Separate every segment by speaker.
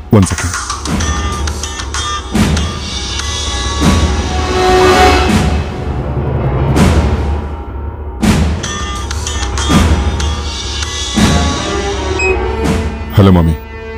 Speaker 1: One second hello mummy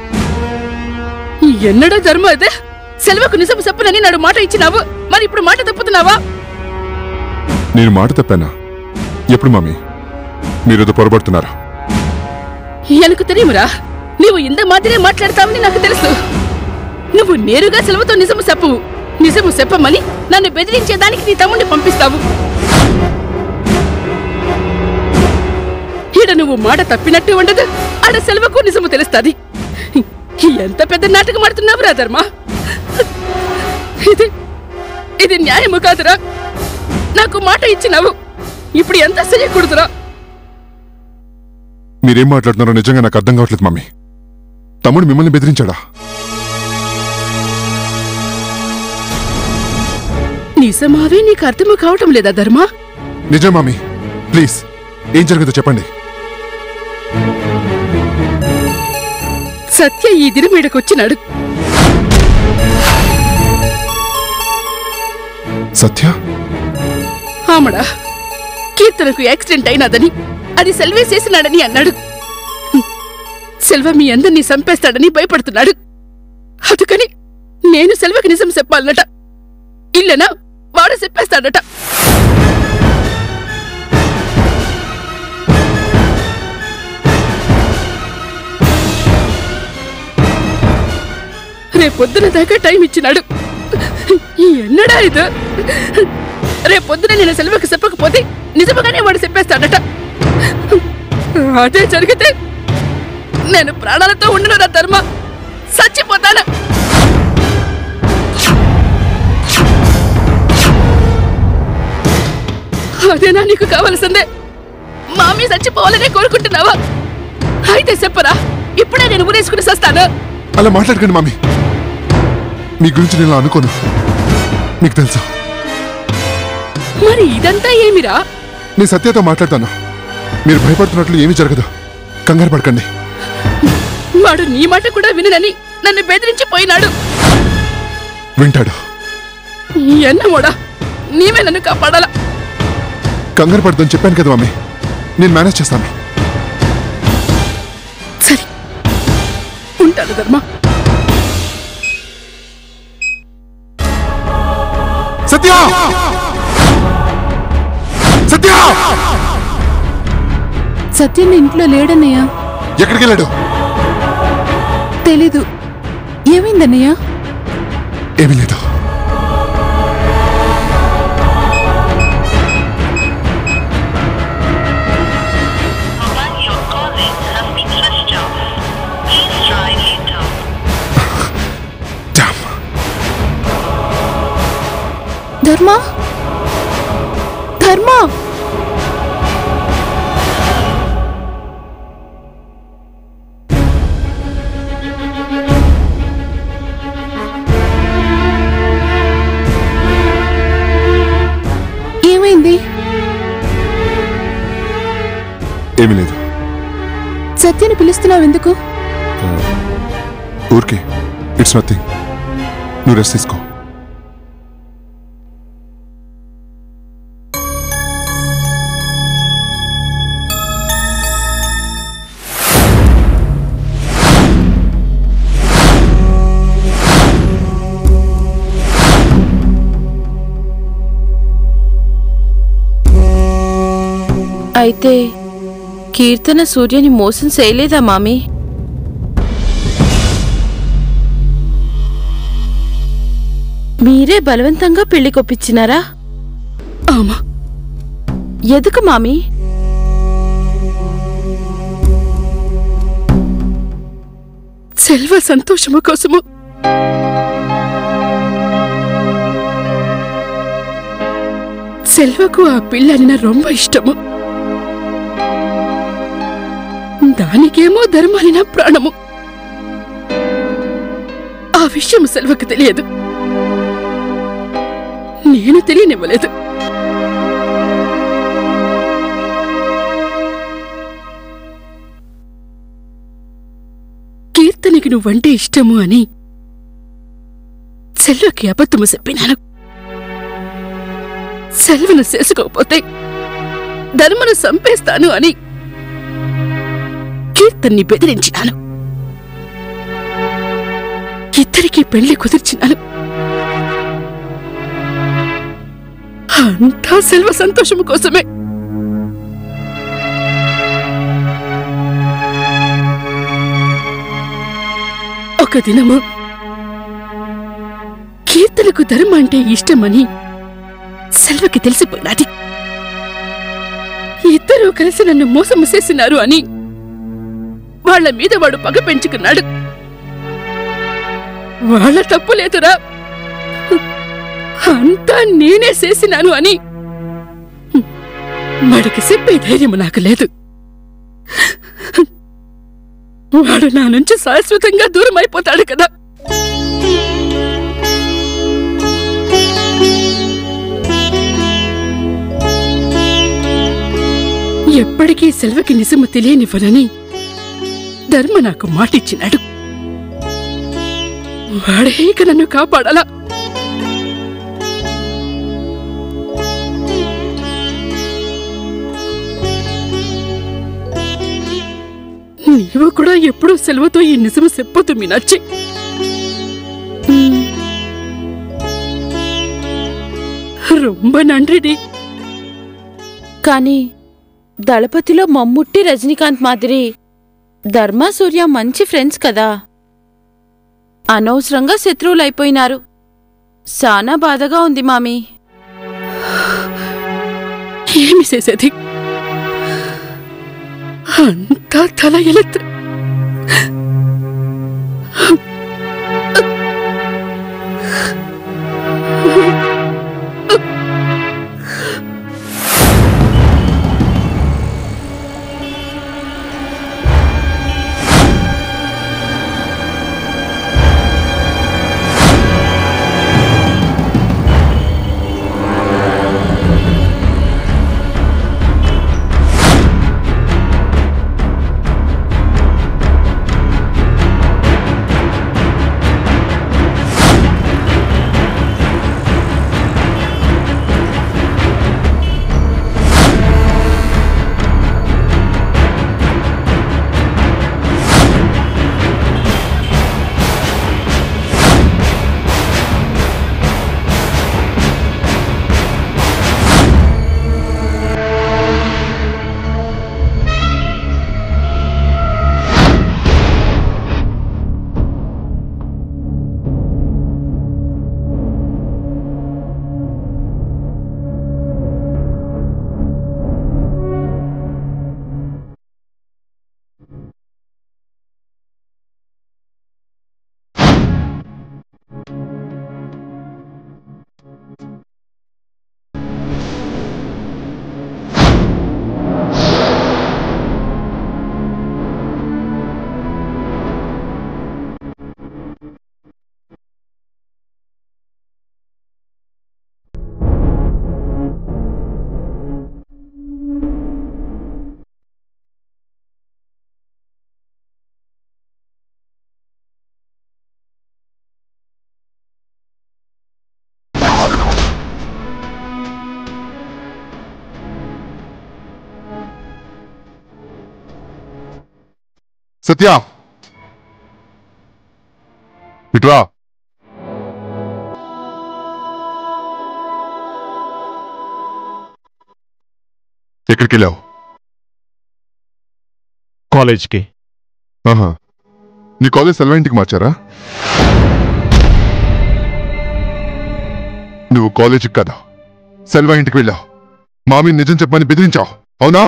Speaker 2: ఎన్నడో ధర్మ అదే సెలవుకు నిజం చెప్పనని నాడు మాట ఇచ్చినావు మరి ఇప్పుడు మాట తప్పుతున్నావా
Speaker 1: నేను మాట తప్పానా ఎప్పుడు మమ్మీ మీరేదో పొరబడుతున్నారా
Speaker 2: ఎనకు తెలియమురా నీవు ఇంత మాదిరే మాట్లాడతావని నాకు తెలుసు నువ్వు నేరుగా సెలవుతో నిజము చెప్పు నిజము చెప్పమని నన్ను బెదిరించేదానికి నీ తమ్ముడిని పంపిస్తావు ఈడ నువ్వు మాట తప్పినట్టు ఉండదు ఆడ సెలవుకు నిజము తెలుస్తాది ఎంత పెద్ద నాటకం ఆడుతున్నావు రా ధర్మ ఇది ఇది న్యాయము కాదురా నాకు మాట ఇచ్చినావు ఇప్పుడు ఎంత చెయ్యకూడదురా
Speaker 1: మీరేం మాట్లాడుతున్నారో నిజంగా నాకు అర్థం కావట్లేదు మమ్మీ తమ్ముడు మిమ్మల్ని బెదిరించాడా
Speaker 2: నిజమావే నీకు అర్థము కావటం లేదా ధర్మ
Speaker 1: నిజం మమ్మీ ప్లీజ్ ఏం జరిగిందో చెప్పండి
Speaker 2: సత్య ఈ దిన మీడకొచ్చినాడు
Speaker 1: సత్య
Speaker 2: ఆమడా కీర్తనకు యాక్సిడెంట్ అయినదని అది సెల్వే చేసినాడని అన్నాడు సెల్వ మీ అందరినీ చంపేస్తాడని భయపడుతున్నాడు అందుకని నేను సెల్వకి నిజం చెప్పాలనట ఇల్లనా వాడు చెప్పేస్తాడట రేపొద్దున దాకా టైం ఇచ్చినాడు ఎన్నడా ఇది రేపొద్దున నేను సెలవుకి చెప్పకపోతే నిజముగానే వాడు చెప్పేస్తాడట అదే జరిగితే నేను ప్రాణాలతో ఉండను నా ధర్మ చచ్చిపోతాను అదేనా నీకు కావలసిందే మామీ చచ్చిపోవాలనే కోరుకుంటున్నావా అయితే చెప్పరా ఇప్పుడే నేను ఊరేసుకుని సస్తాను
Speaker 1: అలా మాట్లాడకండి మమ్మీ మీ గురించి నేను ఇలా అనుకోను మీకు తెలుసా
Speaker 2: మరి ఇదంతా ఏమిరా
Speaker 1: నేను సత్యతో మాట్లాడతాను మీరు భయపడుతున్నట్లు ఏమీ జరగదు కంగారు పడకండి
Speaker 2: వాడు నీ మాట కూడా విననని నన్ను బెదిరించి పోయినాడు
Speaker 1: వింటాడు
Speaker 2: ఈ అన్నమోడా నీవే నన్ను కాపాడాలా
Speaker 1: కంగారు పడదని చెప్పాను కదా మమ్మీ నేను మేనేజ్ చేస్తాను
Speaker 2: సరే ఉంటాను ధర్మ
Speaker 1: సత్య సత్య
Speaker 3: సత్యం ఇంట్లో లేడన్నయ్య
Speaker 1: ఎక్కడికి వెళ్ళాడు
Speaker 3: తెలీదు ఏమైందన్నయ్య
Speaker 1: ఏమీ లేదు
Speaker 4: mobile you're calling has been switched off. Please try later.
Speaker 1: Damn.
Speaker 3: ధర్మా ధర్మా ఏమైంది
Speaker 1: ఏమీ లేదు
Speaker 3: సత్యని పిలుస్తున్నావు ఎందుకు
Speaker 1: ఊరికే ఇట్స్ నథింగ్ నువ్వు రెస్ట్ తీసుకో
Speaker 5: అయితే కీర్తన సూర్యని మోసం చేయలేదా మామీ మీరే బలవంతంగా పెళ్లి కొప్పించినారా
Speaker 2: ఆమా
Speaker 5: ఎదుకు మామీ
Speaker 2: సెల్వ సంతోషము కోసము సెల్వకు ఆ పిల్లని నా రొంబ ఇష్టము దానికేమో ధర్మాని నా ప్రాణము ఆ విషయం సెల్వకు తెలియదు నేను తెలియనివ్వలేదు కీర్తని సత్యానికి నువ్వంటే ఇష్టము అని సెల్వకి అబద్ధము చెప్పినాను సెల్వను చేసుకోకపోతే ధర్మను సంపేస్తాను అని కీర్తన్ని బెదిరించినాను ఇద్దరికి పెళ్లి కుదిర్చినాను అంతా సెల్వ సంతోషము కోసమే ఒక దినము కీర్తనకు ధర్మ అంటే ఇష్టమని సెల్వకి తెలిసిపోయినది ఇద్దరూ కలిసి నన్ను మోసము చేసినారు అని వాళ్ళ మీద వాడు పగ పెంచుకున్నాడు వాళ్ళ తప్పు లేదురా అంతా నేనే చేసినాను అని వాడికి చెప్పే ధైర్యం నాకు లేదు వాడు నా నుంచి శాశ్వతంగా దూరం అయిపోతాడు కదా ఎప్పటికీ సెల్వకి నిజము తెలియనివ్వనని ధర్మ నాకు మాటిచ్చినాడు వాడే ఇక నన్ను కాపాడాలా నీవు కూడా ఎప్పుడూ సెలవుతో ఈ నిజము చెప్పొద్దు మీనాచి రొంబ నండ్రిడి
Speaker 5: కానీ దళపతిలో మమ్ముట్టి రజనీకాంత్ మాదిరి ధర్మ సూర్య మంచి ఫ్రెండ్స్ కదా అనవసరంగా శత్రువులైపోయినారు సానా బాధగా ఉంది మామీ
Speaker 2: ఏమి చేసేది అంతా తల ఎలెత్తు
Speaker 1: సత్య ఇట్రా ఎక్కడికి వెళ్ళావు
Speaker 6: కాలేజ్కి
Speaker 1: ఆహా నీ కాలేజ్ సెల్వ ఇంటికి మార్చారా నువ్వు కాలేజీకి కదా సెల్వ ఇంటికి వెళ్ళావు మామి నిజం చెప్పమని బెదిరించావు అవునా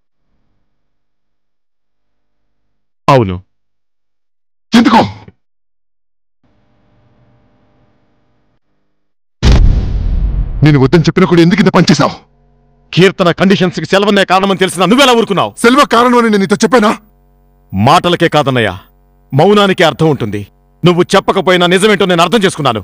Speaker 6: అవును
Speaker 1: ఎందుకో నేను వద్దని చెప్పినా కూడా ఎందుకు ఇంత పనిచేశావు
Speaker 6: కీర్తన కండిషన్స్ కి సెలవనే కారణమని తెలిసిన నువ్వెలా ఊరుకున్నావు
Speaker 1: సెల్వ కారణం అని నేను నీతో చెప్పానా
Speaker 6: మాటలకే కాదన్నయ్య మౌనానికి అర్థం ఉంటుంది నువ్వు చెప్పకపోయినా నిజమేంటో నేను అర్థం చేసుకున్నాను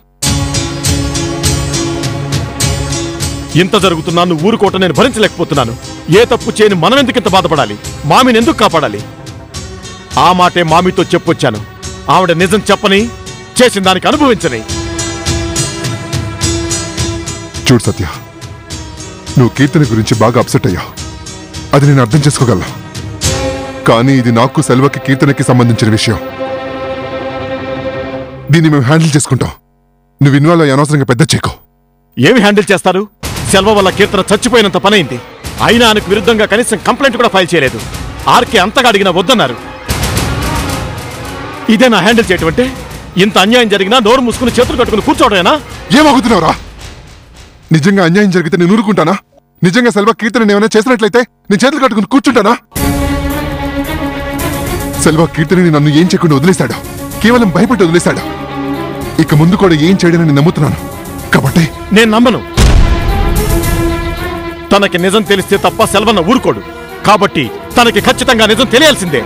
Speaker 6: ఇంత జరుగుతున్నా నువ్వు ఊరుకోవటం నేను భరించలేకపోతున్నాను ఏ తప్పు చేయని మనం ఎందుకు ఇంత బాధపడాలి మామిని ఎందుకు కాపాడాలి ఆ మాటే మామితో చెప్పొచ్చాను ఆవిడ నిజం చెప్పని చేసిన దానికి అనుభవించని
Speaker 1: చూడు సత్య నువ్వు కీర్తన గురించి బాగా అప్సెట్ అయ్యావు అది నేను అర్థం చేసుకోగలను కానీ ఇది నాకు సెల్వకి కీర్తనకి సంబంధించిన విషయం దీన్ని మేము హ్యాండిల్ చేసుకుంటాం నువ్వు ఇన్వాల్వ్ అయ్యి అనవసరంగా పెద్ద చేయకు
Speaker 6: ఏమి హ్యాండిల్ చేస్తారు సెల్వ వల్ల కీర్తన చచ్చిపోయినంత పనైంది అయినా ఆయనకు విరుద్ధంగా కనీసం కంప్లైంట్ కూడా ఫైల్ చేయలేదు ఆర్కే అంతగా అడిగినా వద్దన్నారు ఇదే నా హ్యాండిల్ చేయటం అంటే ఇంత అన్యాయం జరిగినా నోరు మూసుకుని చేతులు కట్టుకుని కూర్చోవడమేనా
Speaker 1: ఏమవుతున్నావురా నిజంగా అన్యాయం జరిగితే నేను ఊరుకుంటానా నిజంగా సెల్వ కీర్తన ఏమైనా చేసినట్లయితే నేను చేతులు కట్టుకుని కూర్చుంటానా సెల్వ కీర్తనని నన్ను ఏం చేయకుండా వదిలేశాడు కేవలం భయపెట్టి వదిలేశాడు ఇక ముందు కూడా ఏం చేయడని నేను నమ్ముతున్నాను కాబట్టి
Speaker 6: నేను నమ్మను తనకి నిజం తెలిస్తే తప్ప సెల్వన్న ఊరుకోడు కాబట్టి తనకి ఖచ్చితంగా నిజం తెలియాల్సిందే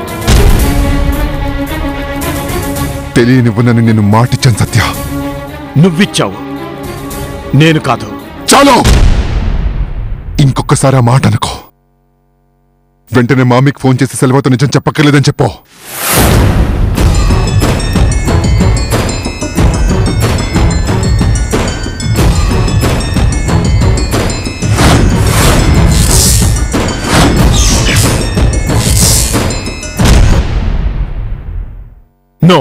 Speaker 1: తెలియనివ్వనని నేను మాటిచ్చాను సత్య
Speaker 6: నువ్విచ్చావు నేను కాదు
Speaker 1: చాలు ఇంకొకసారి ఆ మాట అనుకో వెంటనే మామికి ఫోన్ చేసి సెలవుతో నిజం చెప్పక్కర్లేదని చెప్పు
Speaker 6: నో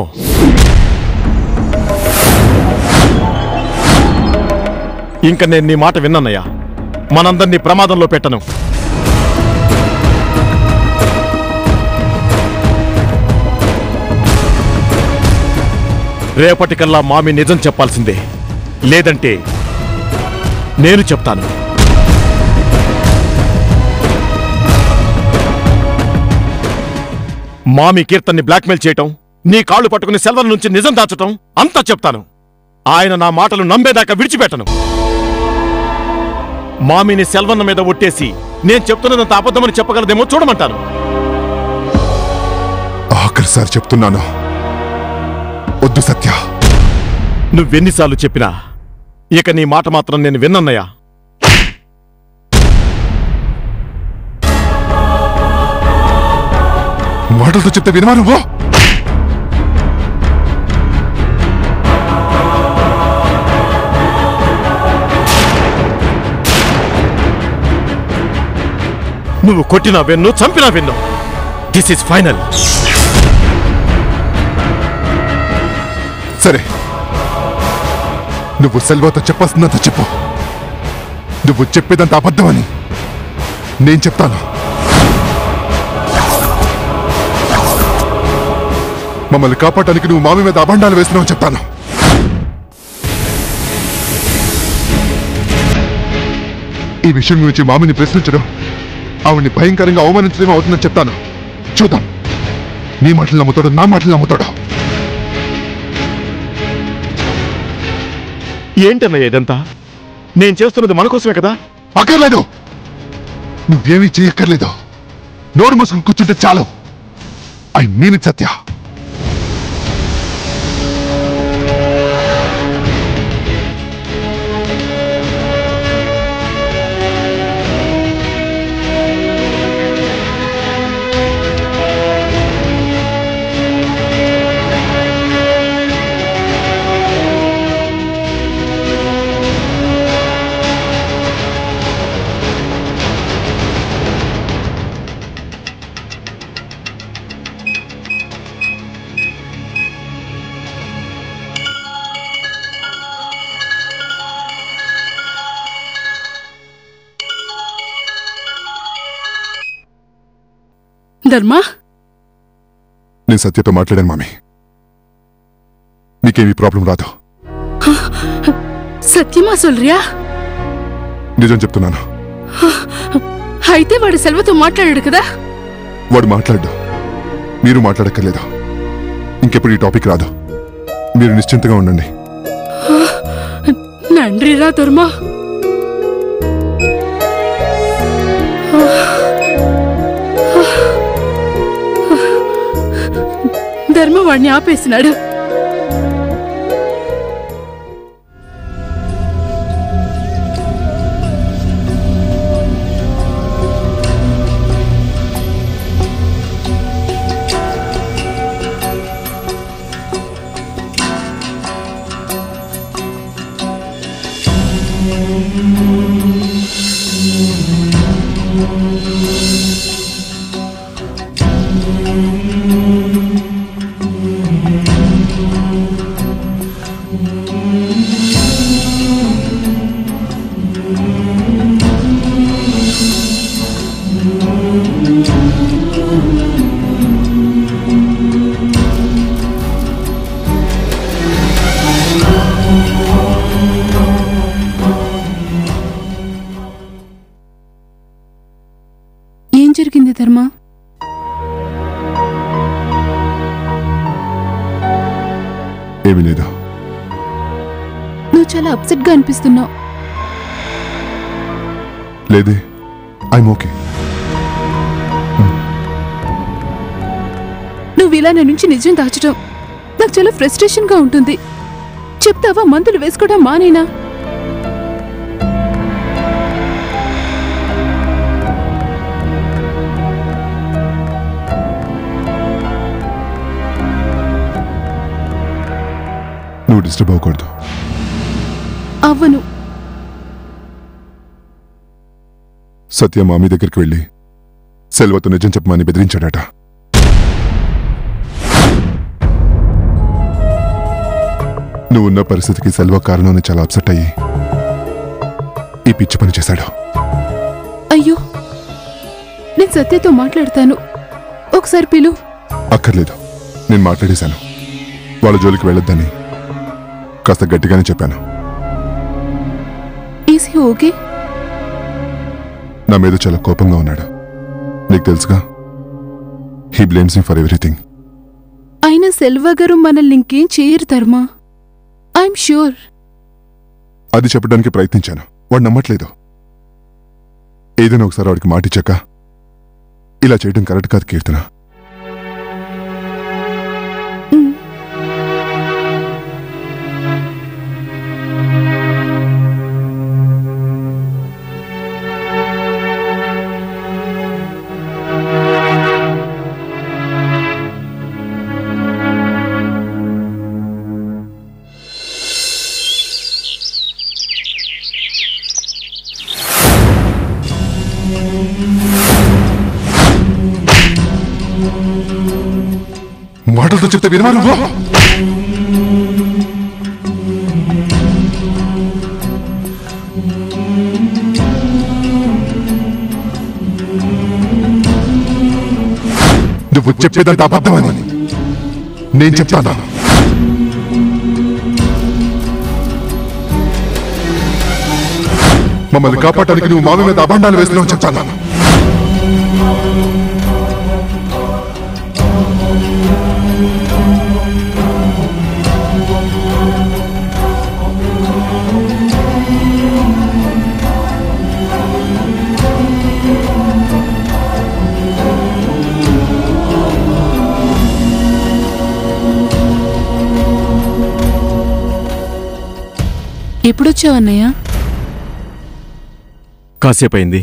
Speaker 6: ఇంక నేను నీ మాట విన్నన్నయ్యా మనందరినీ ప్రమాదంలో పెట్టను రేపటికల్లా మామి నిజం చెప్పాల్సిందే లేదంటే నేను చెప్తాను మామి కీర్తన్ని బ్లాక్మెయిల్ చేయటం నీ కాళ్ళు పట్టుకుని సెల్వల నుంచి నిజం దాచటం అంతా చెప్తాను ఆయన నా మాటలు నమ్మేదాకా విడిచిపెట్టను మామిని సెల్వన్న మీద ఒట్టేసి నేను చెప్తున్నదంత అబద్ధమని చెప్పగలదేమో చూడమంటాను
Speaker 1: ఆఖరిసారి చెప్తున్నాను వద్దు సత్య
Speaker 6: నువ్వెన్నిసార్లు చెప్పినా ఇక నీ మాట మాత్రం నేను విన్నన్నయ్యా
Speaker 1: మాటలతో చెప్తే వినవా నువ్వు
Speaker 6: నువ్వు కొట్టినా వెన్ను చంపినా వెన్ను దిస్ ఇస్ ఫైనల్
Speaker 1: సరే నువ్వు సెల్వతో చెప్పాల్సిందంత చెప్పు నువ్వు చెప్పేదంత అబద్ధమని నేను చెప్తాను మమ్మల్ని కాపాడటానికి నువ్వు మామి మీద అభండాలు వేస్తున్నావు చెప్తాను ఈ విషయం గురించి మామిని ప్రశ్నించడం ఆవిడ్ని భయంకరంగా అవమానించడం అవుతుందని చెప్తాను చూద్దాం నీ మాటలు నమ్ముతాడు నా మాటలు నమ్ముతాడు
Speaker 6: ఏంటన్నయ్య ఇదంతా నేను చేస్తున్నది మన కోసమే కదా
Speaker 1: అక్కర్లేదు నువ్వేమీ చేయక్కర్లేదు నోరు మూసుకుని కూర్చుంటే చాలు I mean it Satya
Speaker 2: Dharma
Speaker 1: నేను సత్యతో మాట్లాడాను మామి నీకేమీ ప్రాబ్లం రాదు
Speaker 2: సత్యమా సొల్రియా
Speaker 1: నిజం చెప్తున్నాను
Speaker 2: అయితే వాడు సెల్వతో మాట్లాడాడు కదా
Speaker 1: వాడు మాట్లాడు మీరు మాట్లాడక్కర్లేదు ఇంకెప్పుడు ఈ టాపిక్ రాదు మీరు నిశ్చింతగా ఉండండి
Speaker 2: నండ్రిరా ధర్మా ధర్మ వాడిని ఆపేసినాడు
Speaker 3: ఏం జరిగింది ధర్మ
Speaker 1: ఏమీ లేదు
Speaker 3: నువ్వు చాలా అప్సెట్ గా అనిపిస్తున్నావు
Speaker 1: లేదే ఐమ్ ఓకే
Speaker 3: నువ్వు ఇలా నా నుంచి నిజం దాచడం నాకు చాలా ఫ్రస్ట్రేషన్ గా ఉంటుంది చెప్తావా మందులు వేసుకోవడం మానేనా
Speaker 1: నువ్వు డిస్టర్బ్ అవ్వకూడదు
Speaker 3: అవ్వను
Speaker 1: సత్య మామి దగ్గరికి వెళ్ళి సెల్వతో నిజం చెప్పమని బెదిరించాడట నువ్వున్న పరిస్థితికి సెల్వ కారణాన్ని చాలా అప్సెట్ అయ్యి ఈ పిచ్చి పని చేశాడు
Speaker 3: అయ్యో నేను సత్యతో మాట్లాడతాను ఒకసారి పిలు
Speaker 1: అక్కర్లేదు నేను మాట్లాడేశాను వాళ్ళ జోలికి వెళ్ళొద్దని కాస్త గట్టిగానే చెప్పాను
Speaker 3: ఈసీ ఓకే
Speaker 1: నా మీద చాలా కోపంగా ఉన్నాడు నీకు తెలుసుగా he blames me for everything
Speaker 3: అయినా సెల్వ గారు మనల్ని ఇంకేం చేయరు ధర్మ ఐఎమ్ ష్యూర్
Speaker 1: అది చెప్పడానికి ప్రయత్నించాను వాడు నమ్మట్లేదు ఏదైనా ఒకసారి వాడికి మాటిచ్చాక ఇలా చేయడం కరెక్ట్ కాదు కీర్తన మాటలతో చెప్తే వినమా నువ్వు నువ్వు చెప్పేదంత అబద్ధమని నేను చెప్తాను మమ్మల్ని కాపాడటానికి నువ్వు మామి మీద అభండాలు వేస్తున్నావు చెప్తాను
Speaker 3: ఎప్పుడొచ్చావు అన్నయ్య
Speaker 6: కాసేపయింది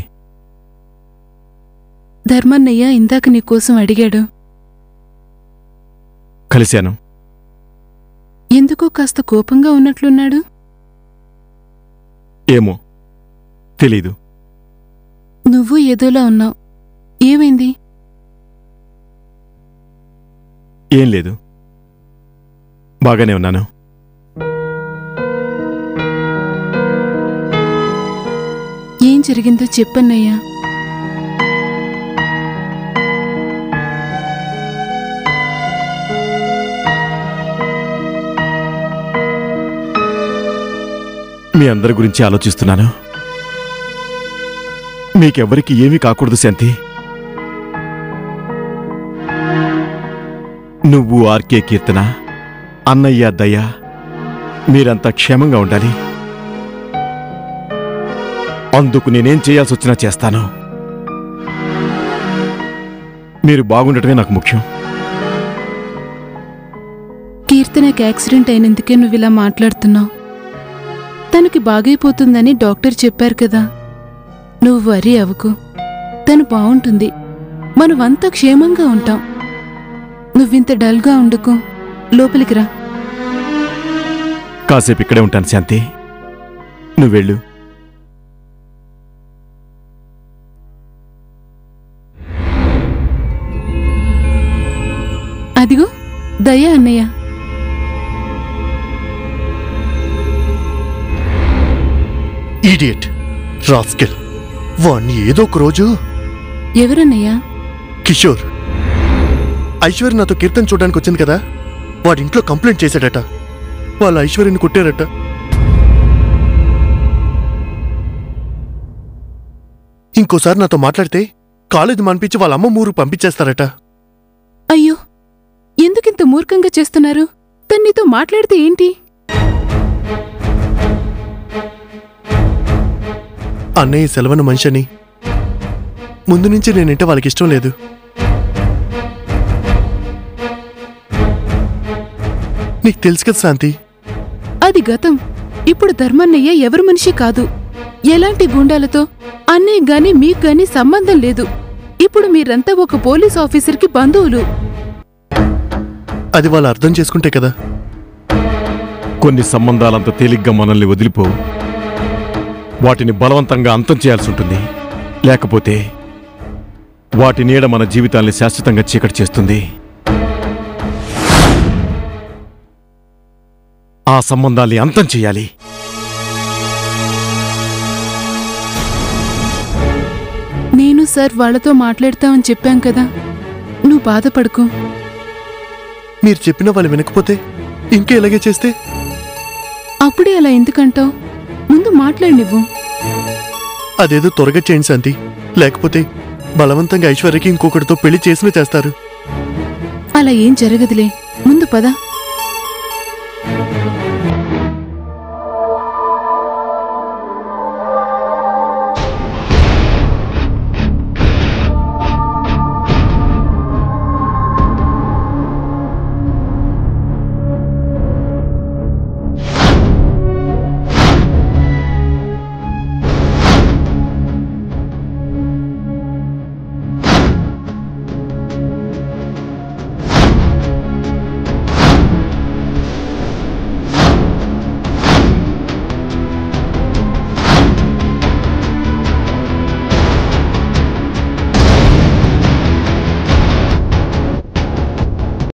Speaker 3: ధర్మన్నయ్య ఇందాక నీకోసం అడిగాడు
Speaker 6: కలిశాను
Speaker 3: ఎందుకో కాస్త కోపంగా ఉన్నట్లున్నాడు
Speaker 6: ఏమో తెలీదు
Speaker 3: నువ్వు ఏదోలా ఉన్నావు ఏమైంది
Speaker 6: ఏం లేదు బాగానే ఉన్నాను
Speaker 3: ఏం జరిగిందో చెప్పన్నయ్యా
Speaker 6: మీ అందరి గురించి ఆలోచిస్తున్నాను మీకెవ్వరికి ఏమీ కాకూడదు శాంతి నువ్వు ఆర్కే కీర్తన అన్నయ్య దయ్య మీరంతా క్షేమంగా ఉండాలి అందుకు నేనేం చేయాల్సి వచ్చినా చేస్తాను మీరు బాగుండటమే నాకు ముఖ్యం
Speaker 3: కీర్తనకి యాక్సిడెంట్ అయినందుకే నువ్వు ఇలా మాట్లాడుతున్నావు తనకి బాగైపోతుందని డాక్టర్ చెప్పారు కదా నువ్వు వరి అవ్వకు తను బావుంటుంది మనమంతా క్షేమంగా ఉంటాం నువ్వింత డల్గా ఉండకు లోపలికి రా
Speaker 6: కాసేపు ఇక్కడే ఉంటాను శాంతి నువ్వెళ్ళు
Speaker 3: అదిగో దయా అన్నయ్య
Speaker 7: ఈడియట్ రాస్కెల్ వాణ్ణి ఏదో ఒక రోజు
Speaker 3: ఎవరన్నయ్యా
Speaker 7: కిషోర్ ఐశ్వర్య నాతో కీర్తన్ చూడడానికి వచ్చింది కదా వాడి ఇంట్లో కంప్లైంట్ చేశాడట వాళ్ళ ఐశ్వర్యని కొట్టారట ఇంకోసారి నాతో మాట్లాడితే కాలేజ్ మనిపించి వాళ్ళ అమ్మ ఊరు పంపించేస్తారట
Speaker 3: అయ్యో ఎందుకింత మూర్ఖంగా చేస్తున్నారు తన్నితో మాట్లాడితే ఏంటి
Speaker 7: అన్నయ్య సెలవన మనిషిని ముందు నుంచి నేనంటే వాళ్ళకి ఇష్టం లేదు నీకు తెలుసు కదా శాంతి
Speaker 3: అది గతం ఇప్పుడు ధర్మన్నయ్య ఎవరి మనిషి కాదు ఎలాంటి గుండాలతో అన్నయ్య గాని మీకు గాని సంబంధం లేదు ఇప్పుడు మీరంతా ఒక పోలీస్ ఆఫీసర్కి బంధువులు
Speaker 7: అది వాళ్ళు అర్థం చేసుకుంటే కదా
Speaker 6: కొన్ని సంబంధాలంత తేలిగ్గా మనల్ని వదిలిపోవు వాటిని బలవంతంగా అంతం చేయాల్సి ఉంటుంది లేకపోతే వాటి నీడ మన జీవితాల్ని శాశ్వతంగా చీకటి చేస్తుంది ఆ సంబంధాల్ని అంతం చేయాలి
Speaker 3: నేను సార్ వాళ్ళతో మాట్లాడతామని చెప్పాం కదా నువ్వు బాధపడుకో
Speaker 7: మీరు చెప్పిన వాళ్ళు వినకపోతే ఇంకా ఇలాగే చేస్తే
Speaker 3: అప్పుడే అలా ఎందుకంటావు ముందు మాట్లాడి నువ్వు
Speaker 7: అదేదో త్వరగా చేయండి శాంతి లేకపోతే బలవంతంగా ఐశ్వర్యకి ఇంకొకటితో పెళ్లి చేసిన చేస్తారు
Speaker 3: అలా ఏం జరగదులే ముందు పద